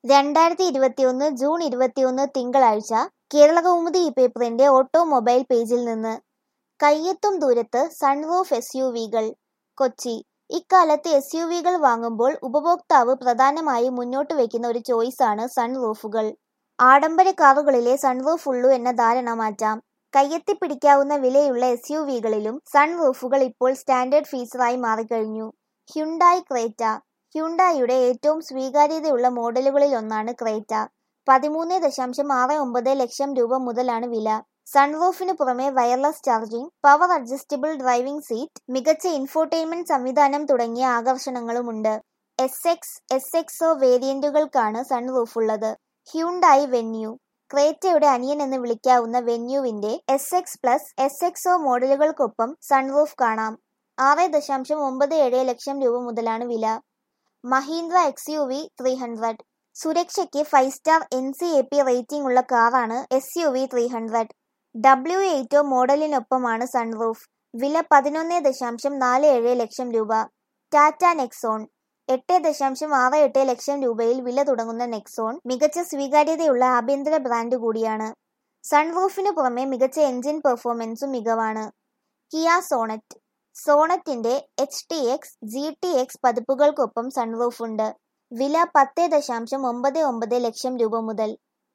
രണ്ടായിരത്തി ഇരുപത്തിയൊന്ന് ജൂൺ ഇരുപത്തിയൊന്ന് തിങ്കളാഴ്ച കേരളകൗമുദി ഈ പേപ്പറിന്റെ ഓട്ടോമൊബൈൽ പേജിൽ നിന്ന് കയ്യെത്തും ദൂരത്ത് സൺറൂഫ് എസ് യു വികൾ കൊച്ചി ഇക്കാലത്ത് എസ് യു വികൾ വാങ്ങുമ്പോൾ ഉപഭോക്താവ് പ്രധാനമായും മുന്നോട്ട് വയ്ക്കുന്ന ഒരു ചോയ്സാണ് സൺറൂഫുകൾ ആഡംബര കാറുകളിലെ സൺറൂഫ് ഉള്ളൂ എന്ന ധാരണ മാറ്റാം കയ്യെത്തിപ്പിടിക്കാവുന്ന വിലയുള്ള എസ് യു വികളിലും സൺറൂഫുകൾ ഇപ്പോൾ സ്റ്റാൻഡേർഡ് ഫീച്ചറായി മാറിക്കഴിഞ്ഞു ഹ്യുണ്ടായി ക്രേറ്റ ഹ്യുണ്ടായിയുടെ ഏറ്റവും സ്വീകാര്യതയുള്ള മോഡലുകളിൽ ഒന്നാണ് ക്രേറ്റ പതിമൂന്ന് ദശാംശം ആറ് ഒമ്പത് ലക്ഷം രൂപ മുതലാണ് വില സൺറൂഫിന് പുറമെ wireless charging power adjustable driving seat മികച്ച ഇൻഫോർടൈൻമെന്റ് സംവിധാനം തുടങ്ങിയ ആകർഷണങ്ങളുമുണ്ട് S X S X O വേരിയന്റുകൾക്കാണ് സൺറൂഫ് ഉള്ളത് ഹ്യുണ്ടായി വെന്യൂ ക്രേറ്റയുടെ അനിയൻ എന്ന് വിളിക്കാവുന്ന വെന്യൂവിന്റെ S X plus S X O മോഡലുകൾക്കൊപ്പം സൺറൂഫ് കാണാം ആറ് ദശാംശം ഒമ്പത് ഏഴ് ലക്ഷം രൂപ മുതലാണ് വില Mahindra X U V three hundred സുരക്ഷയ്ക്ക് five star N C A P rating ഉള്ള കാറാണ് S U V three hundred W എയ്റ്റോ മോഡലിനൊപ്പമാണ് sunroof വില പതിനൊന്ന് ദശാംശം നാല് ഏഴ് ലക്ഷം രൂപ ടാറ്റ നെക്സോൺ എട്ട് ദശാംശം ആറ് എട്ട് ലക്ഷം രൂപയിൽ വില തുടങ്ങുന്ന നെക്സോൺ മികച്ച സ്വീകാര്യതയുള്ള ആഭ്യന്തര ബ്രാൻഡ് കൂടിയാണ് സൺറൂഫിന് പുറമെ മികച്ച എഞ്ചിൻ പെർഫോമൻസും മികവാണ് കിയ സോണറ്റ് സോണറ്റിന്റെ H T X G T X പതിപ്പുകൾക്കൊപ്പം സൺറൂഫ് ഉണ്ട് വില പത്ത് ദശാംശം ഒമ്പത് ഒമ്പത് ലക്ഷം രൂപ മുതൽ